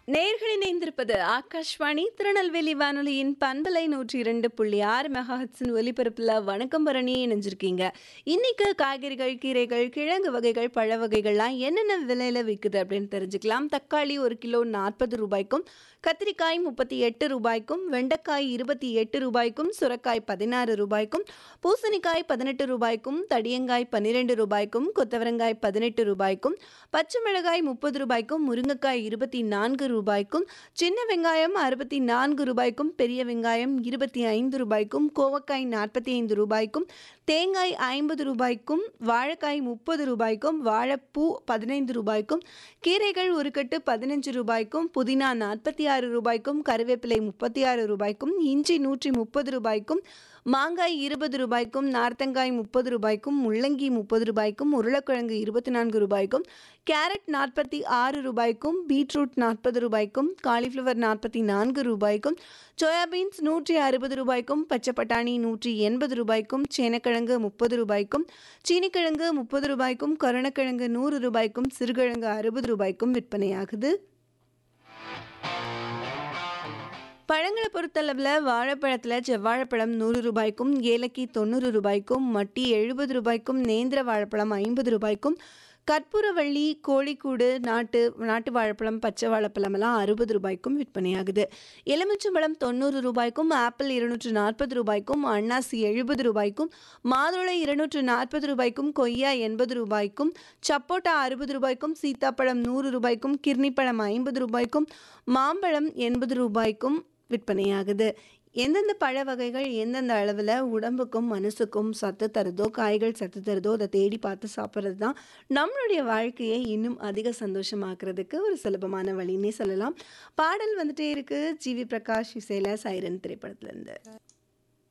நேர்கள் இணைந்திருப்பது ஆகாஷ்வாணி திருநெல்வேலி வானொலியின் பண்பலை நூற்றி இரண்டு புள்ளி ஆறு மெகாஹட்ஸின் ஒலிபரப்பில் வணக்கம் பரணி இணைஞ்சிருக்கீங்க இன்னைக்கு காய்கறிகள் கீரைகள் கிழங்கு வகைகள் பழ வகைகள்லாம் என்னென்ன விலையில விற்குது அப்படின்னு தெரிஞ்சுக்கலாம் தக்காளி ஒரு கிலோ நாற்பது ரூபாய்க்கும் கத்திரிக்காய் முப்பத்தி எட்டு ரூபாய்க்கும் வெண்டைக்காய் இருபத்தி எட்டு ரூபாய்க்கும் சுரக்காய் பதினாறு ரூபாய்க்கும் பூசணிக்காய் பதினெட்டு ரூபாய்க்கும் தடியங்காய் பன்னிரெண்டு ரூபாய்க்கும் கொத்தவரங்காய் பதினெட்டு ரூபாய்க்கும் பச்சை மிளகாய் முப்பது ரூபாய்க்கும் முருங்கைக்காய் இருபத்தி நான்கு ரூபாய்க்கும் சின்ன வெங்காயம் அறுபத்தி நான்கு ரூபாய்க்கும் பெரிய வெங்காயம் இருபத்தி ஐந்து ரூபாய்க்கும் கோவக்காய் நாற்பத்தி ஐந்து ரூபாய்க்கும் தேங்காய் ஐம்பது ரூபாய்க்கும் வாழைக்காய் முப்பது ரூபாய்க்கும் வாழைப்பூ பதினைந்து ரூபாய்க்கும் கீரைகள் ஒரு கட்டு பதினஞ்சு ரூபாய்க்கும் புதினா நாற்பத்தி ஆறு ரூபாய்க்கும் கருவேப்பிலை முப்பத்தி ஆறு ரூபாய்க்கும் இஞ்சி நூற்றி முப்பது ரூபாய்க்கும் மாங்காய் இருபது ரூபாய்க்கும் நார்த்தங்காய் முப்பது ரூபாய்க்கும் முள்ளங்கி முப்பது ரூபாய்க்கும் உருளைக்கிழங்கு இருபத்தி நான்கு ரூபாய்க்கும் கேரட் நாற்பத்தி ஆறு ரூபாய்க்கும் பீட்ரூட் நாற்பது ரூபாய்க்கும் காலிஃப்ளவர் நாற்பத்தி நான்கு ரூபாய்க்கும் சோயாபீன்ஸ் நூற்றி அறுபது ரூபாய்க்கும் பச்சை பட்டாணி நூற்றி எண்பது ரூபாய்க்கும் சேனக்கிழங்கு முப்பது ரூபாய்க்கும் சீனிக்கிழங்கு முப்பது ரூபாய்க்கும் கருணக்கிழங்கு நூறு ரூபாய்க்கும் சிறுகிழங்கு அறுபது ரூபாய்க்கும் விற்பனையாகுது பழங்களை பொறுத்தளவில் வாழைப்பழத்தில் செவ்வாழைப்பழம் நூறு ரூபாய்க்கும் ஏலக்கி தொண்ணூறு ரூபாய்க்கும் மட்டி எழுபது ரூபாய்க்கும் நேந்திர வாழைப்பழம் ஐம்பது ரூபாய்க்கும் கற்பூரவள்ளி கோழிக்கூடு நாட்டு நாட்டு வாழைப்பழம் பச்சை வாழைப்பழம் எல்லாம் அறுபது ரூபாய்க்கும் விற்பனையாகுது எலுமிச்சம்பழம் தொண்ணூறு ரூபாய்க்கும் ஆப்பிள் இருநூற்று நாற்பது ரூபாய்க்கும் அன்னாசி எழுபது ரூபாய்க்கும் மாதுளை இருநூற்று நாற்பது ரூபாய்க்கும் கொய்யா எண்பது ரூபாய்க்கும் சப்போட்டா அறுபது ரூபாய்க்கும் சீத்தாப்பழம் நூறு ரூபாய்க்கும் கிர்னிப்பழம் ஐம்பது ரூபாய்க்கும் மாம்பழம் எண்பது ரூபாய்க்கும் விற்பனையாகுது எந்தெந்த பழ வகைகள் எந்தெந்த அளவில் உடம்புக்கும் மனசுக்கும் சத்து தருதோ காய்கள் சத்து தருதோ அதை தேடி பார்த்து சாப்பிட்றது தான் நம்மளுடைய வாழ்க்கையை இன்னும் அதிக சந்தோஷமாக்குறதுக்கு ஒரு சுலபமான வழின்னே சொல்லலாம் பாடல் வந்துட்டே இருக்கு ஜிவி பிரகாஷ் இசையில சைரன் திரைப்படத்துலேருந்து